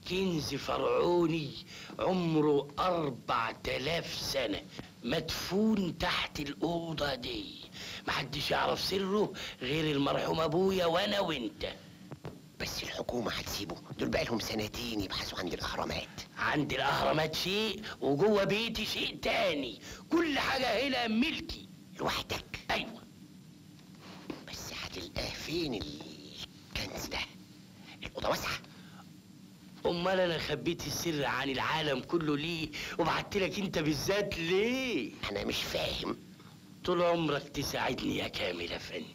كنز فرعوني عمره أربع تلاف سنة مدفون تحت الأوضة دي محدش يعرف سره غير المرحوم أبويا وأنا وأنت بس الحكومة هتسيبه دول بقالهم سنتين يبحثوا عند الأهرامات عند الأهرامات شيء وجوه بيتي شيء تاني كل حاجة هنا ملكي لوحدك أيوة بس هتلقاه فين الكنز ده الأوضة واسعة أمال أنا خبيت السر عن العالم كله ليه وبعت لك أنت بالذات ليه أنا مش فاهم طول عمرك تساعدني يا كامل أفندي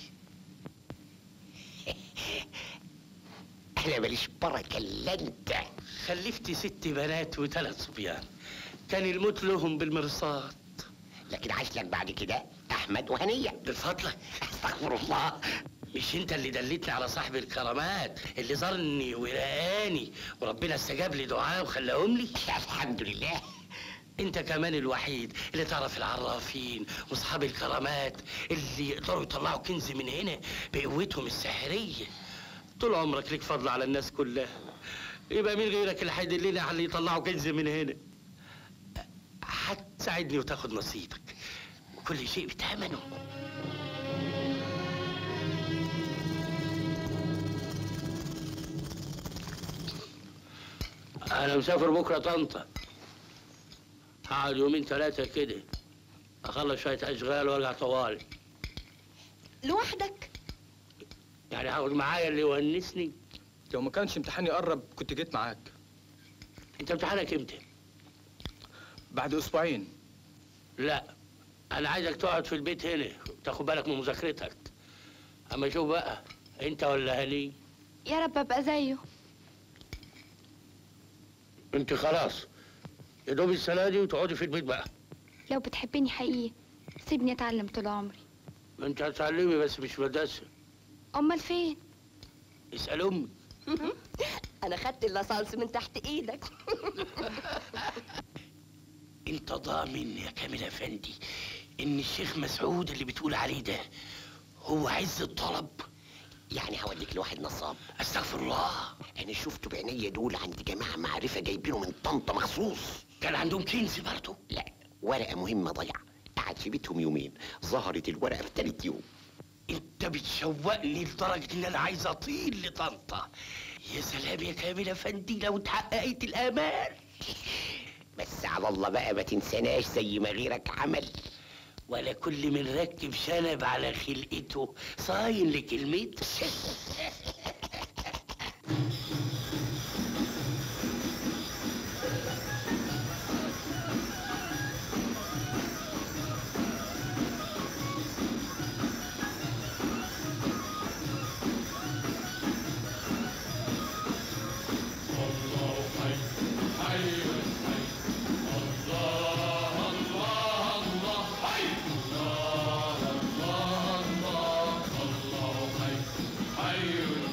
أنا ماليش بركة إلا أنت خلفت ست بنات وثلاث صبيان كان الموت لهم بالمرصاد لكن عايش لك بعد كده أحمد وهنية من فضلك أستغفر الله مش انت اللي دلتني على صاحب الكرامات اللي زارني ورقاني وربنا استجاب لي دعاء وخلاهم لي الحمد لله انت كمان الوحيد اللي تعرف العرافين واصحاب الكرامات اللي يقدروا يطلعوا كنز من هنا بقوتهم السحريه طول عمرك ليك فضل على الناس كلها يبقى مين غيرك اللي هيدلني على اللي يطلعوا كنز من هنا هتساعدني وتاخد نصيبك وكل شيء بتأمنه أنا مسافر بكرة طنطا هقعد يومين ثلاثة كده أخلص شوية أشغال وأرجع طوالي لوحدك يعني هاخد معايا اللي يونسني لو ما كانش امتحاني قرب كنت جيت معاك أنت امتحانك إمتى؟ بعد اسبوعين لا أنا عايزك تقعد في البيت هنا وتاخد بالك من مذاكرتك أما شوف بقى أنت ولا هني يا رب ابقى زيه أنت خلاص يا دوب السنة دي وتقعدي في البيت بقى لو بتحبني حقيقي سيبني اتعلم طول عمري ما أنت هتعلمي بس مش مدرسة امال فين اسأل أمي انا خدت اللصالص من تحت ايدك أنت ضامن يا كامل أفندي إن الشيخ مسعود اللي بتقول عليه ده هو عز الطلب يعني هوديك لواحد نصاب استغفر الله أنا شفته بعينيا دول عند جماعة معرفة جايبينه من طنطا مخصوص كان عندهم كنز برضه لا ورقة مهمة ضيع قعد في بيتهم يومين ظهرت الورقة في تالت يوم انت بتشوقني لدرجة ان انا عايز اطير لطنطا يا سلام يا كامل افندي لو اتحققت الامال بس على الله بقى ما تنساناش زي ما غيرك عمل ولا كل من ركب شنب على خلقته صاين لكلمته حي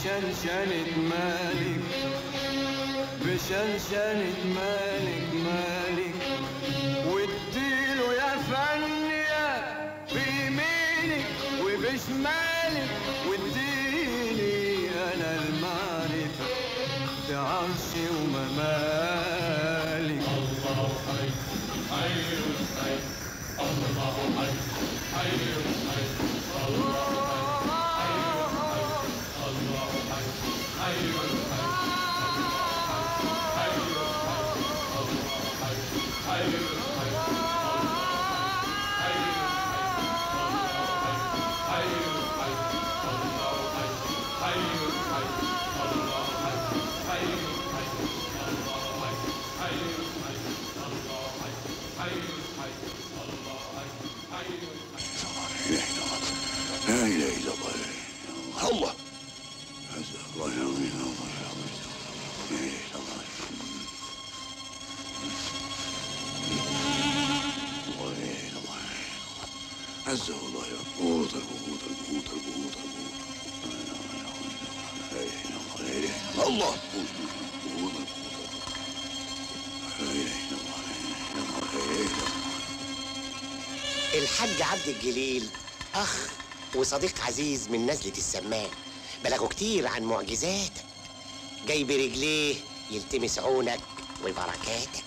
بشنشنة مالك بشنشنة مالك مالك واديله يا فنيا بيمينك وبشمالك واديني انا المعرفة بعرشي وممالك لا اله الا الله الله عز الله لا اله الا الله لا اله الا الله الله لا اله الا الله عز الله يا قوت القوت القوت القوت لا اله الا الله لا اله الا الله قوت القوت لا اله الا الله لا اله الا الله لا اله الا الله الحاج عبد الجليل أخ وصديق عزيز من نزلة السمان بلغوا كتير عن معجزاتك جاي برجليه يلتمس عونك وبركاتك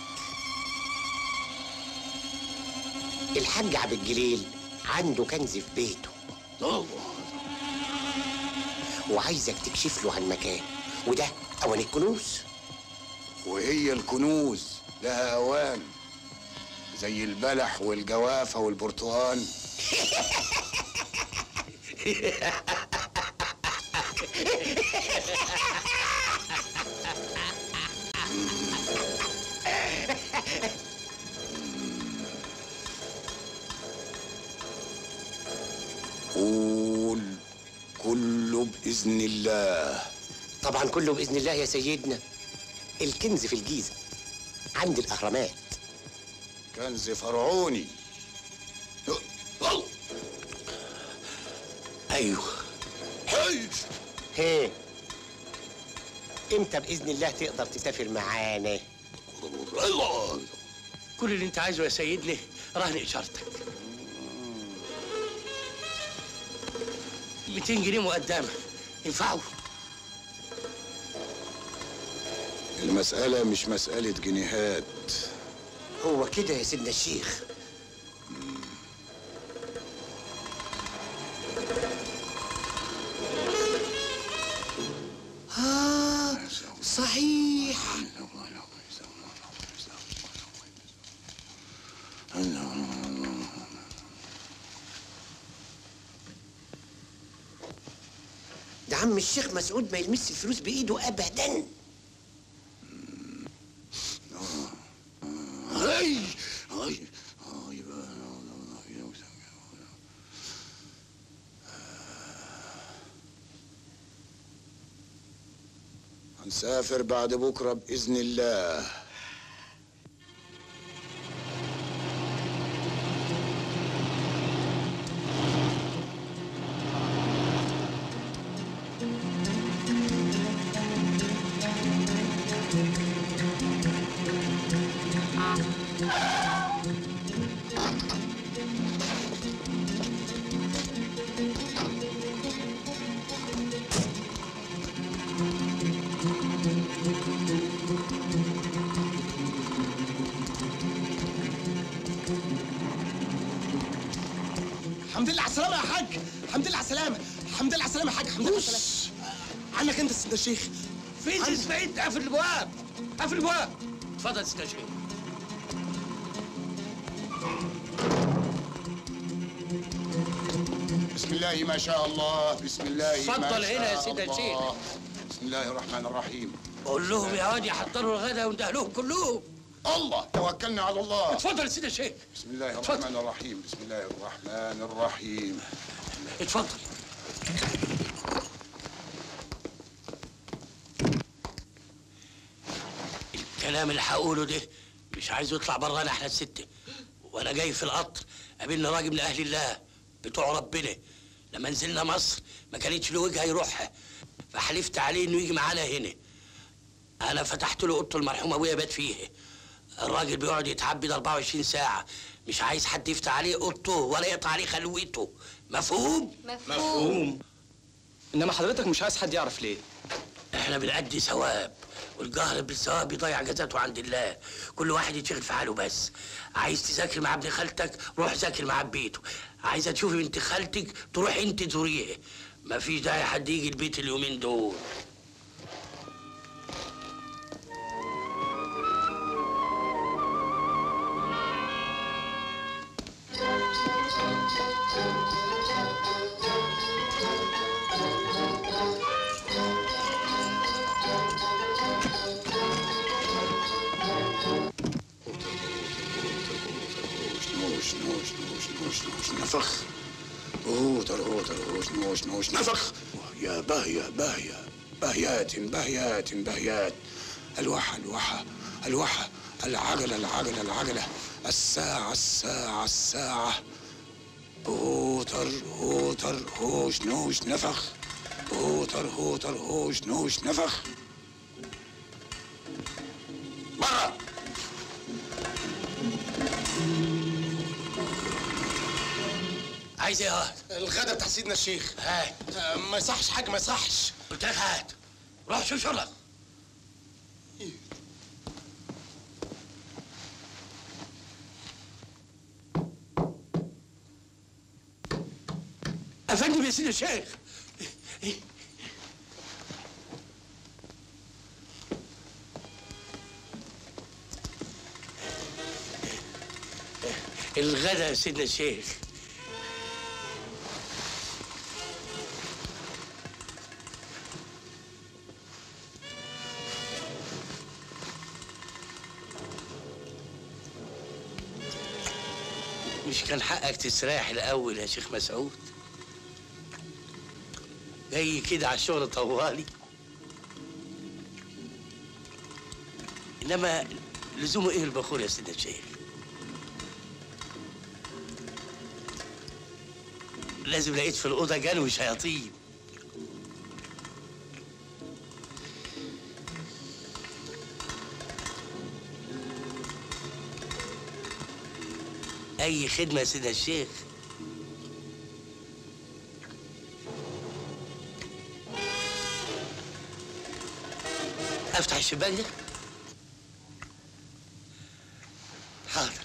الحاج عبد الجليل عنده كنز في بيته الله وعايزك تكشف له عن مكان وده أوان الكنوز وهي الكنوز لها اوان زي البلح والجوافه والبرتقال قول كله باذن الله طبعا كله بإذن الله يا سيدنا الكنز في الجيزة عند الأهرامات كنز فرعوني أيوه هاي هي امتى باذن الله تقدر تسافر معانا الله كل اللي انت عايزه يا سيدنا رهن اشارتك 200 جنيه مقدمه ينفعوا المسألة مش مسألة جنيهات هو كده يا سيدنا الشيخ آه صحيح ده عم الشيخ مسعود ما يلمس الفلوس بايده ابدا هاي هاي هاي هنسافر بعد بكرة بإذن الله الحمد لله على السلامة يا حاج الحمد لله على السلامة الحمد لله على السلامة يا حاج الحمد لله على السلامة عنك انت سيدنا الشيخ فين عندي. اسماعيل قفل الابواب قفل الابواب اتفضل استاذ شيخ بسم الله ما شاء الله بسم الله ما اتفضل شاء هنا يا سيدنا الله. الشيخ. بسم الله الرحمن الرحيم قول لهم يا واد يحضروا الغدا وندهلهم كلهم الله توكلنا على الله اتفضل يا سيدي الشيخ بسم الله اتفضل. الرحمن الرحيم بسم الله الرحمن الرحيم اتفضل الكلام اللي هقوله ده مش عايزه يطلع برانا احنا الستة وانا جاي في القطر قابلنا راجل من اهل الله بتوع ربنا لما نزلنا مصر ما كانتش له وجهه يروحها فحلفت عليه انه يجي معانا هنا انا فتحت له اوضه المرحوم ابويا بات فيها الراجل بيقعد يتعبد 24 ساعه مش عايز حد يفتح عليه اوضته ولا يقطع عليه خلوته مفهوم مفهوم انما حضرتك مش عايز حد يعرف ليه احنا بنأدي ثواب والجهر بالثواب بيضيع جزاته عند الله كل واحد يتشغل في حاله بس عايز تذاكر مع ابن خالتك روح ذاكر مع بيته عايزه تشوفي بنت خالتك تروح انت تزوريها مفيش داعي حد يجي البيت اليومين دول نوش نوش نوش نوش نوش نفخ اوتر اوتر اوش نوش نوش نفخ يا باهية باهية باهيات باهيات باهيات الوحى الوحى الوحى العجلة العجلة العجلة الساعة الساعة الساعة اوتر اوتر هوش نوش نفخ اوتر اوتر هوش نوش نفخ برا عايز ايه هات الغدا بتاع سيدنا الشيخ هات آه، ما يصحش حاجه ما يصحش قلت لك هات روح شوف شغلك افندم يا سيدي الشيخ الغدا يا سيدنا الشيخ مش كان حقك تستريح الاول يا شيخ مسعود جاي كده على الشغل طوالي انما لزومه ايه البخور يا سيدنا الشيخ لازم لقيت في الاوضه جن وشياطين اي خدمه يا سيدنا الشيخ افتح الشباك ده حاضر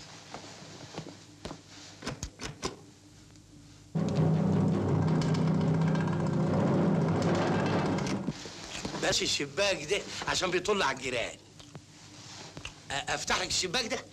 بس الشباك ده عشان بيطل على الجيران أ- افتح لك الشباك ده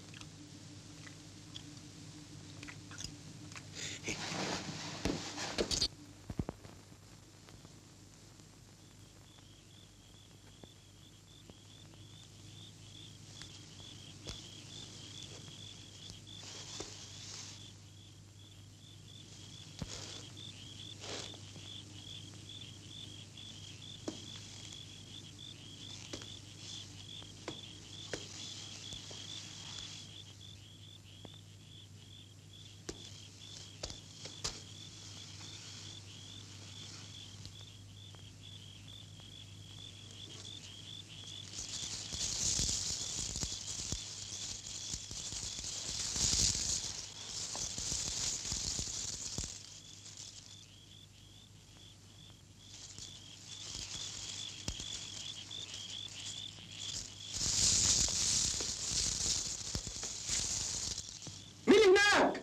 مين هناك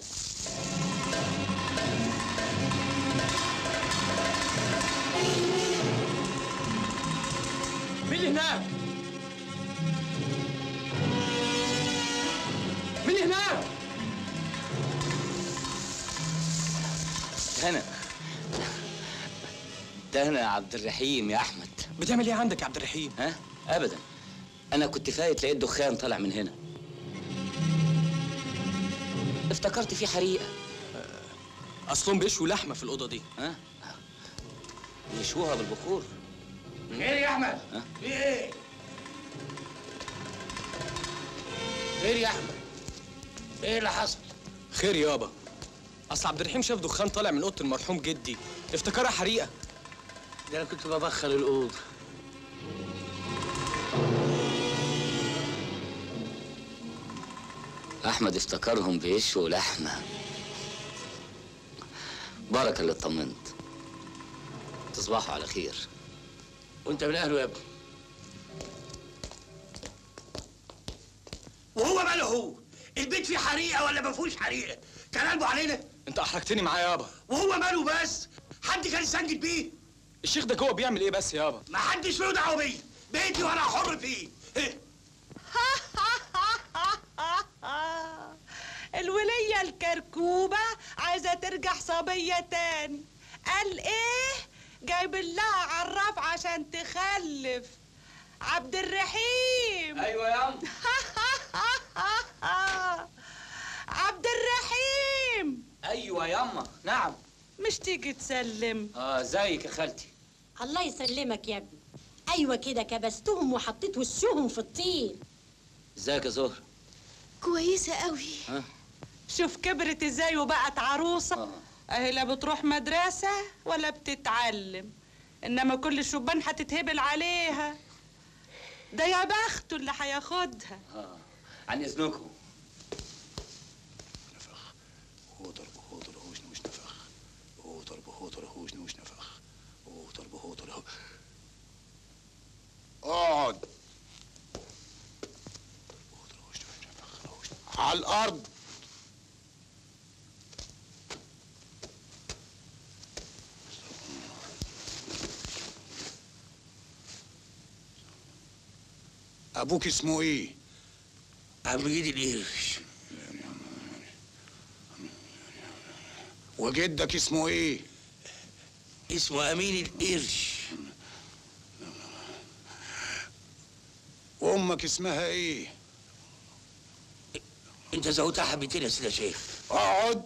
مين اللي هناك مين اللي هناك ده انا ده انا يا عبد الرحيم يا احمد بتعمل ايه عندك يا عبد الرحيم ها ابدا انا كنت فايت لقيت دخان طالع من هنا افتكرت في حريقه اصلهم بيشوا لحمه في الاوضه دي ها يشوها بالبخور ايه يا احمد ها؟ في ايه خير يا احمد ايه اللي حصل خير يابا اصل عبد الرحيم شاف دخان طالع من اوضه المرحوم جدي افتكرها حريقه ده انا كنت ببخر الاوضه احمد افتكرهم بيشوا لحمه بركه اللي اطمنت تصبحوا على خير وانت من اهله يا ابني وهو ماله هو البيت فيه حريقه ولا ما فيهوش حريقه كان قلبه علينا انت احرجتني معاه يابا وهو ماله بس حد كان يسجل بيه الشيخ ده جوه بيعمل ايه بس يابا ما حدش له دعوه بيه بيتي وانا حر فيه إيه؟ الولية الكركوبة عايزة ترجع صبية تاني قال ايه جايب لها عراف عشان تخلف عبد الرحيم ايوه يا عم عبد الرحيم ايوه ياما نعم مش تيجي تسلم اه ازيك يا خالتي الله يسلمك يا ابني ايوه كده كبستهم وحطيت وشهم في الطين ازيك يا زهر كويسه قوي ها شوف كبرت ازاي وبقت عروسة اهي لا بتروح مدرسة ولا بتتعلم انما كل الشبان هتتهبل عليها ده يا بخته اللي هياخدها اه عن اذنكم هوتر بهوتر هوش نوش نفخ هوتر بهوتر هوش نوش نفخ هوتر بهوتر هو اقعد على الارض ابوك اسمه ايه عم جيد القرش وجدك اسمه ايه اسمه امين القرش وامك اسمها ايه انت زودتها حبتين يا سيدي شايف اقعد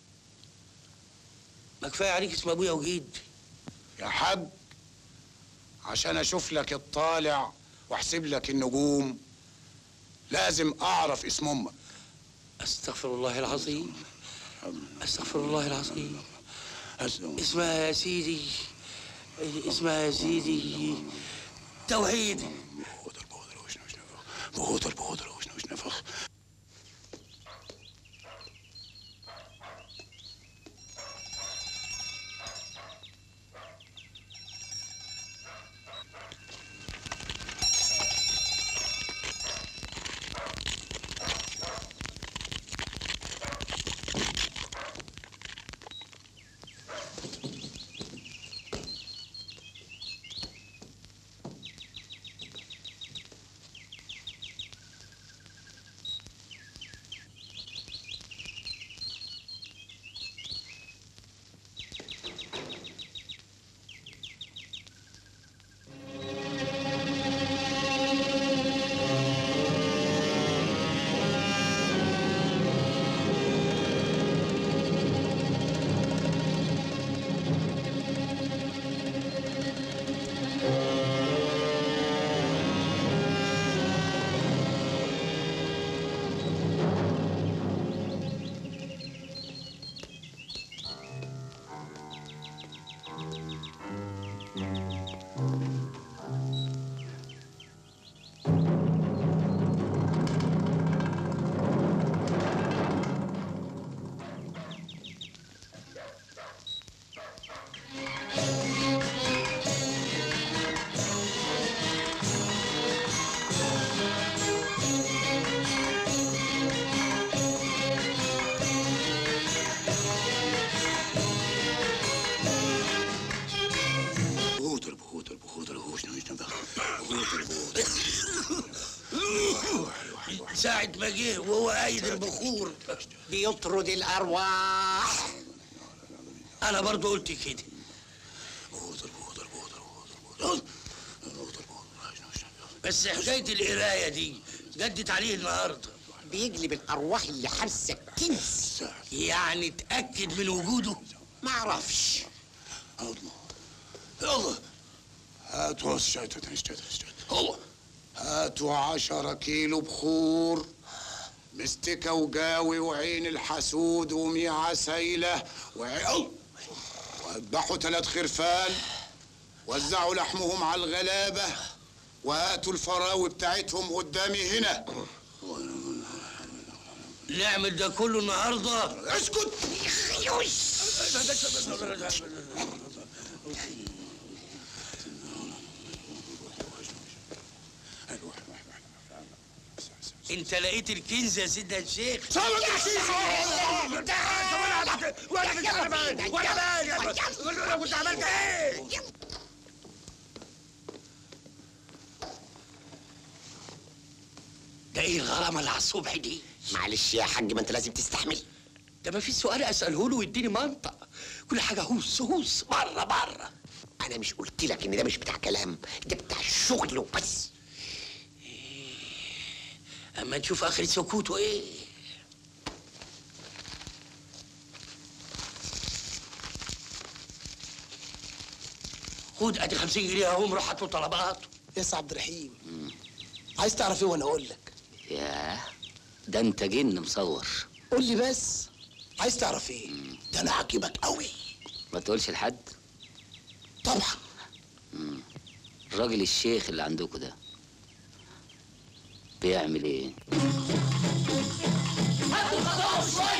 ما كفايه عليك اسم ابويا وجيد يا حاج عشان اشوف لك الطالع واحسب لك النجوم لازم اعرف اسم امك استغفر الله العظيم استغفر الله العظيم اسمها يا سيدي اسمها يا سيدي توحيد بهوتر بهوتر وش نوش نفخ بهوتر بهوتر بهوتر وش نوش نفخ بهوتر بهوتر ساعة ما جه وهو قايد البخور بيطرد الارواح انا برضو قلت كده بس حكاية القراية دي جدت عليه النهارده بيجلب الارواح اللي حارسه كنز يعني اتأكد من وجوده معرفش يلا هاتوا اشتت اشتت اشتت هو هاتوا عشرة كيلو بخور مستكة وجاوي وعين الحسود وميعة سايلة وعي... واذبحوا ثلاث خرفان وزعوا لحمهم على الغلابة وهاتوا الفراوي بتاعتهم قدامي هنا نعمل ده كله النهارده اسكت انت لقيت الكنز يا سيدنا الشيخ صور يا شيخ كنت عملت ايه ده ايه الغرامه اللي على الصبح دي معلش يا حاج ما انت لازم تستحمل ده ما في سؤال اساله له ويديني منطق كل حاجه هوس هوس بره بره انا مش قلت لك ان ده مش بتاع كلام ده بتاع الشغل وبس اما نشوف اخر سكوته ايه خد ادي 50 جنيه اهم روح هات له طلبات يا عبد الرحيم عايز تعرف ايه وانا اقول لك ياه ده انت جن مصور قول لي بس عايز تعرف ايه ده انا عاجبك قوي ما تقولش لحد طبعا الراجل الشيخ اللي عندكم ده بيعمل ايه هاتوا الخضار شوية